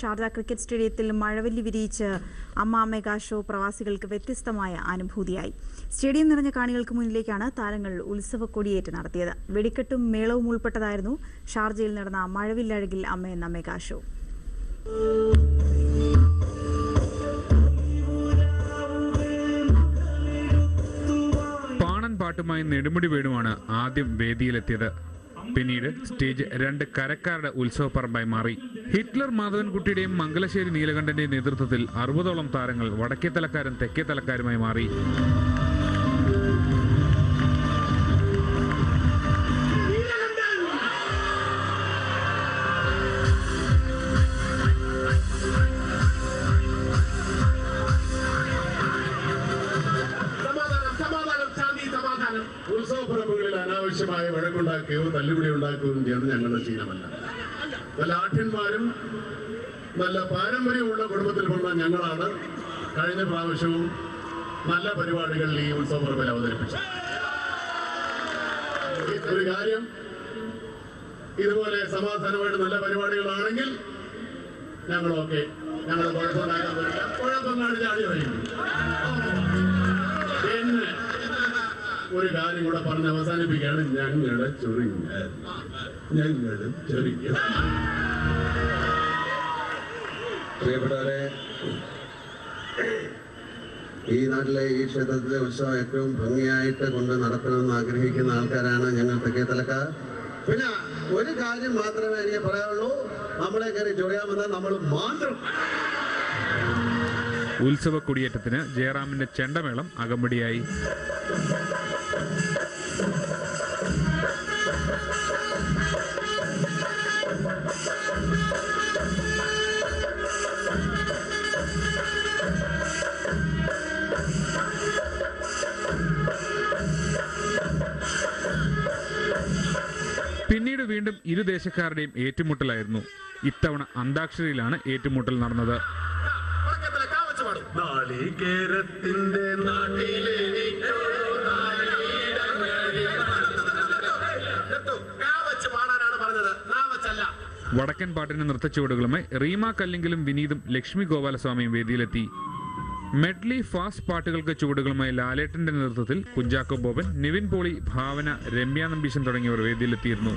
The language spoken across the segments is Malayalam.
ഷാർജ ക്രിക്കറ്റ് സ്റ്റേഡിയത്തിൽ മഴവല്ലി വിരിയിച്ച് അമ്മ മെഗാ ഷോ പ്രവാസികൾക്ക് വ്യത്യസ്തമായ അനുഭൂതിയായി സ്റ്റേഡിയം നിറഞ്ഞ കാണികൾക്ക് മുന്നിലേക്കാണ് താരങ്ങൾ ഉത്സവ കൊടിയേറ്റ് നടത്തിയത് വെടിക്കെട്ടും മേളവും ഉൾപ്പെട്ടതായിരുന്നു ഷാർജയിൽ നടന്ന മഴവില്ലഴകിൽ അമ്മ എന്ന മെഗാ ഷോ പാണൻ പാട്ടുമായി നെടുമുടി വേണുവാണ് ആദ്യം വേദിയിലെത്തിയത് പിന്നീട് സ്റ്റേജ് രണ്ട് കരക്കാരുടെ ഉത്സവപ്പറമ്പായി മാറി ഹിറ്റ്ലർ മാധവൻകുട്ടിയുടെയും മംഗലശ്ശേരി നീലകണ്ഠന്റെയും നേതൃത്വത്തിൽ അറുപതോളം താരങ്ങൾ വടക്കേ തലക്കാരും തെക്കേ തലക്കാരുമായി മാറി സമാധാനം സമാധാനം ശാന്തി സമാധാനം ഉത്സവപ്പറമ്പുകളിൽ അനാവശ്യമായ വഴക്കുണ്ടാക്കുകയോ തല്ലുപിടി ഉണ്ടാക്കുകയും ചെയ്യുന്നത് ഞങ്ങളുടെ ശീലമല്ല നല്ല ആഠ്യന്മാരും നല്ല പാരമ്പര്യമുള്ള കുടുംബത്തിൽ പെടുന്ന ഞങ്ങളാണ് കഴിഞ്ഞ പ്രാവശ്യവും നല്ല പരിപാടികൾ ഈ ഉത്സവപ്പറമ്പിൽ അവതരിപ്പിച്ചത് ഒരു കാര്യം ഇതുപോലെ സമാധാനമായിട്ട് നല്ല പരിപാടികളാണെങ്കിൽ ഞങ്ങളൊക്കെ ഞങ്ങൾ കുഴപ്പമുണ്ടാക്കാൻ വരില്ല കുഴപ്പങ്ങാട് ചാടി വരും പിന്നെ ഒരു കാര്യം കൂടെ പറഞ്ഞ് അവസാനിപ്പിക്കുകയാണ് ഞങ്ങളുടെ ചൊറിഞ്ഞ ഞങ്ങളും ചൊറിഞ്ഞു പ്രിയപ്പെട്ടവരെ ഈ നാട്ടിലെ ഈ ക്ഷേത്രത്തിലെ ഉത്സവം ഏറ്റവും ഭംഗിയായിട്ട് കൊണ്ട് നടത്തണമെന്ന് ആഗ്രഹിക്കുന്ന ആൾക്കാരാണ് ഞങ്ങൾ തെക്കേ തലക്കാർ പിന്നെ ഒരു കാര്യം മാത്രമേ എനിക്ക് പറയാനുള്ളൂ നമ്മളെ കയറി ചൊറിയാമെന്നാൽ നമ്മൾ മാത്രം ഉത്സവ കൊടിയേറ്റത്തിന് ജയറാമിന്റെ ചെണ്ടമേളം അകമ്പടിയായി പിന്നീട് വീണ്ടും ഇരു ദേശക്കാരുടെയും ഏറ്റുമുട്ടലായിരുന്നു ഇത്തവണ അന്താക്ഷരിയിലാണ് ഏറ്റുമുട്ടൽ നടന്നത് നാളികേരത്തിന്റെ നാട്ടിലെ പാടാനാണ് പറഞ്ഞത് നാവച്ചല്ല വടക്കൻ പാട്ടിന് നൃത്തച്ചുവടുകളുമായി റീമ കല്ലിങ്കലും വിനീതും ലക്ഷ്മി ഗോപാലസ്വാമിയും വേദിയിലെത്തി മെഡ്ലി ഫാസ്റ്റ് പാട്ടുകൾക്ക് ചുവടുകളുമായി ലാലേട്ടന്റെ നേതൃത്വത്തിൽ കുഞ്ചാക്കോ ബോബൻ നിവിൻ പോളി ഭാവന രമ്യ നമ്പീശൻ തുടങ്ങിയവർ വേദിയിലെത്തിയിരുന്നു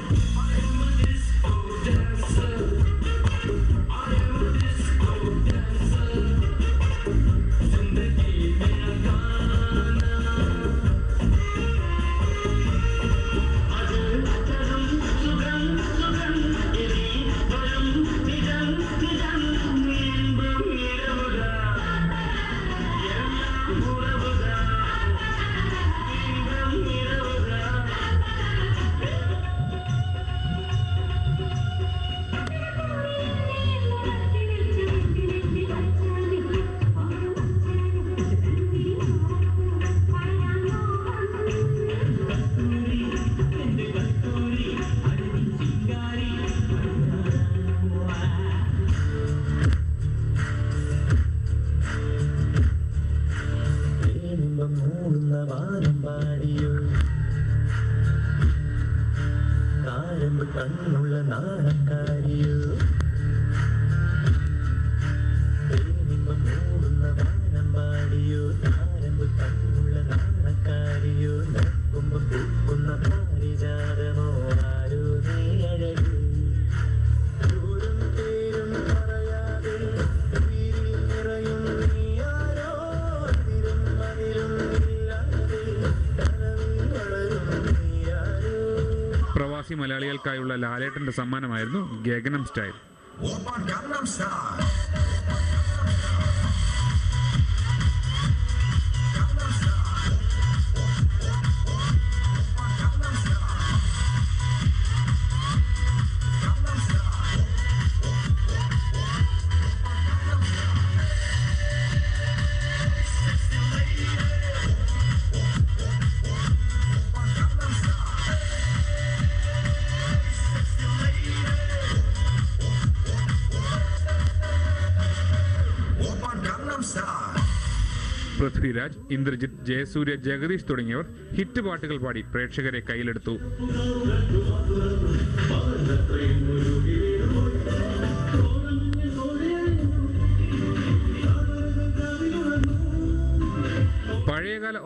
തേനിമ്പം മൂടുന്ന വാനം പാടിയോ താരമ്പ് കണ്ണുള്ള നാണക്കാരിയോ തേനിമ്പം മൂടുന്ന വാനം പാടിയോ താരമ്പ് കണ്ണുള്ള നാണക്കാരിയോ നക്കുമ്പം പൂക്കുന്ന പാരിജാതമോ ആരോ നീ അഴക് ദൂരം പേരും പറയാതെ വീരിൽ നിറയും നീയാരോ അതിരും അതിരും ഇല്ലാതെ കനവിൽ വളരും നീയാരോ പ്രവാസി മലയാളികൾക്കായുള്ള ലാലേട്ടന്റെ സമ്മാനമായിരുന്നു ഗഗനം സ്റ്റൈൽ പൃഥ്വിരാജ് ഇന്ദ്രജിത്ത് ജയസൂര്യ ജഗദീഷ് തുടങ്ങിയവർ ഹിറ്റ് പാട്ടുകൾ പാടി പ്രേക്ഷകരെ കയ്യിലെടുത്തു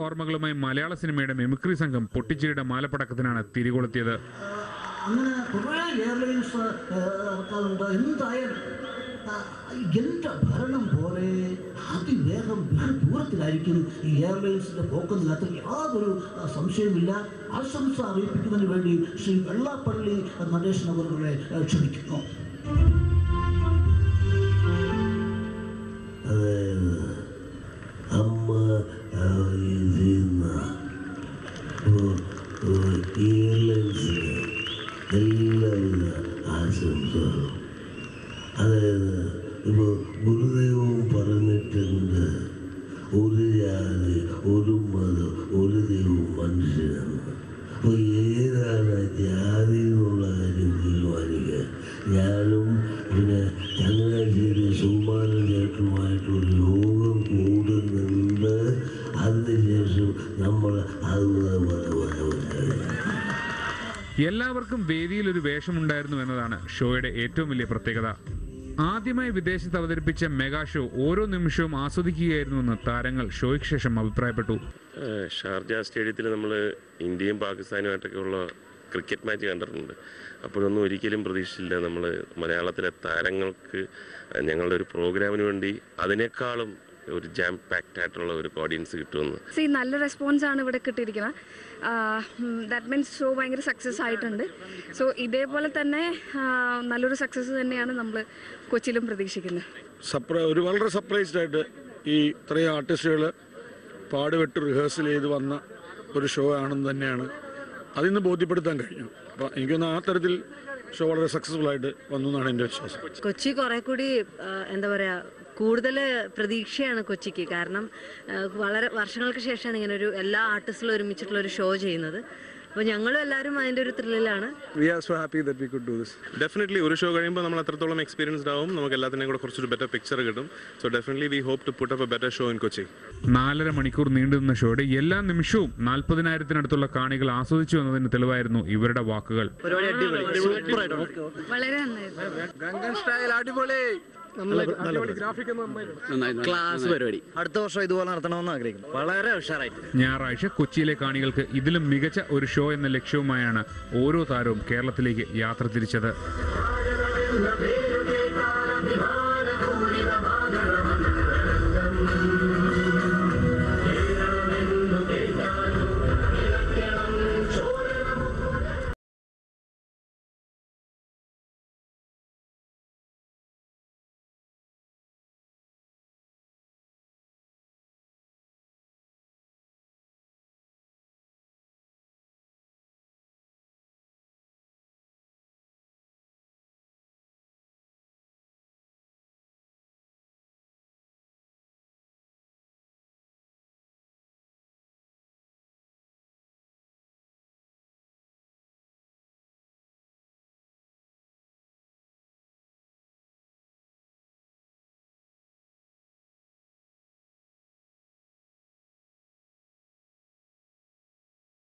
ഓർമ്മകളുമായി മലയാള സിനിമയുടെ മിമിക്രി സംഘം പൊട്ടിച്ചിരിയുടെ മാലപ്പടക്കത്തിനാണ് തിരികൊളുത്തിയത് അങ്ങനെ കുറേ എയർലൈൻസ് ഇറക്കാറുണ്ട് എന്തായാലും ആ, എൻ്റെ ഭരണം പോലെ അതിവേഗം വെகு ദൂരത്തിലായിരിക്കും ഈ എയർലൈൻസിൻ്റെ പോക്കുന്നതിനകത്ത് യാതൊരു ആ, സംശയവുമില്ല ആശംസ അറിയിപ്പിക്കുന്നതിന് വേണ്ടി ശ്രീ വെള്ളാപ്പള്ളി നടേശൻ അവരുടെ ക്ഷണിക്കുന്നു അതായത് അമ്മ ചെയ്യുന്ന എയർലൈൻസിന് എല്ലാവിധ ആശംസകളും അതായത് ഇപ്പോൾ ഗുരുദൈവവും പറഞ്ഞിട്ടുണ്ട് ഒരു ജാതി ഒരു മതം ഒരു ദൈവം മനുഷ്യനാണ് അപ്പോൾ ഏതാണ് ജാതി എന്നുള്ള കാര്യം തീരുമാനിക്കുക ഞാനും പിന്നെ ചങ്ങനാശ്ശേരി സുകുമാരൻ ചേട്ടനുമായിട്ടൊരു യോഗം കൂടുന്നുണ്ട് അതിനുശേഷം നമ്മൾ അത് എല്ലാവർക്കും വേദിയിൽ ഒരു വേഷമുണ്ടായിരുന്നു എന്നതാണ് ഷോയുടെ ഏറ്റവും വലിയ പ്രത്യേകത ആദ്യമായി വിദേശത്ത് അവതരിപ്പിച്ച മെഗാ ഷോ ഓരോ നിമിഷവും ആസ്വദിക്കുകയായിരുന്നുവെന്ന് താരങ്ങൾ ഷോയ്ക്ക് ശേഷം അഭിപ്രായപ്പെട്ടു ഏഹ് ഷാർജ സ്റ്റേഡിയത്തിൽ നമ്മൾ ഇന്ത്യയും പാകിസ്ഥാനുമായിട്ടൊക്കെ ഉള്ള ക്രിക്കറ്റ് മാച്ച് കണ്ടിട്ടുണ്ട് അപ്പോഴൊന്നും ഒരിക്കലും പ്രതീക്ഷിച്ചില്ല നമ്മൾ മലയാളത്തിലെ താരങ്ങൾക്ക് ഞങ്ങളുടെ ഒരു പ്രോഗ്രാമിന് വേണ്ടി അതിനേക്കാളും ഒരു ജാം പാക്ഡ് ആയിട്ടുള്ള ഒരു ഓഡിയൻസ് കിട്ടുമെന്ന് സി നല്ല റെസ്പോൺസ് ആണ് ഇവിടെ കിട്ടിയിരിക്കുന്നത് ദാറ്റ് മീൻസ് ഷോ ഭയങ്കര സക്സസ് ആയിട്ടുണ്ട് സോ ഇതേപോലെ തന്നെ ആ, നല്ലൊരു സക്സസ് തന്നെയാണ് നമ്മൾ കൊച്ചിയിലും പ്രതീക്ഷിക്കുന്നത് സർപ്രൈ ഒരു വളരെ സർപ്രൈസ്ഡ് ആയിട്ട് ഈ ഇത്രയും ആർട്ടിസ്റ്റുകൾ പാടുപെട്ട് റിഹേഴ്സൽ ചെയ്ത് വന്ന ഒരു ഷോ ആണെന്ന് തന്നെയാണ് അതിന്ന് ബോധ്യപ്പെടുത്താൻ കഴിഞ്ഞു അപ്പോൾ എനിക്കൊന്ന് ആ തരത്തിൽ ഷോ വളരെ സക്സസ്ഫുൾ ആയിട്ട് വന്നു എന്നാണ് എൻ്റെ വിശ്വാസം കൊച്ചി കുറെ കൂടി ആ, എന്താ പറയാ കൂടുതൽ പ്രതീക്ഷയാണ് കൊച്ചിക്ക് കാരണം ആ, വളരെ വർഷങ്ങൾക്ക് ശേഷമാണ് ഇങ്ങനെ ഒരു എല്ലാ ആർട്ടിസ്റ്റിലും ഒരുമിച്ചിട്ടുള്ള ഒരു ഷോ ചെയ്യുന്നത് അപ്പോൾ ഞങ്ങളും എല്ലാവരും അതിൻ്റെ ഒരു ത്രില്ലിലാണ് we are so happy that we could do this definitely ഒരു ഷോ കഴിയുമ്പോൾ നമ്മൾ അത്രത്തോളം എക്സ്പീരിയൻസ്ഡ് ആവും നമുക്ക് എല്ലാത്തിനെയും കൂടെ കുറച്ചൊരു ബെറ്റർ പിക്ചർ കിട്ടും so definitely we hope to put up a better show in Kochi നാലര മണിക്കൂർ നീണ്ടുനിന്ന ഷോയുടെ എല്ലാ നിമിഷവും നാൽപ്പതിനായിരത്തിനടുത്തുള്ള കാണികൾ ആസ്വദിച്ചു എന്നതിന് തെളിവായിരുന്നു ഇവരുടെ വാക്കുകൾ വളരെ നന്നായിരുന്നു ക്ലാസ് പരിപാടി അടുത്ത വർഷം ഇതുപോലെ നടത്തണമെന്ന് ആഗ്രഹിക്കുന്നു വളരെ ഉഷാറായിട്ട് ഞായറാഴ്ച കൊച്ചിയിലെ കാണികൾക്ക് ഇതിലും മികച്ച ഒരു ഷോ എന്ന ലക്ഷ്യവുമായാണ് ഓരോ താരവും കേരളത്തിലേക്ക് യാത്ര തിരിച്ചത്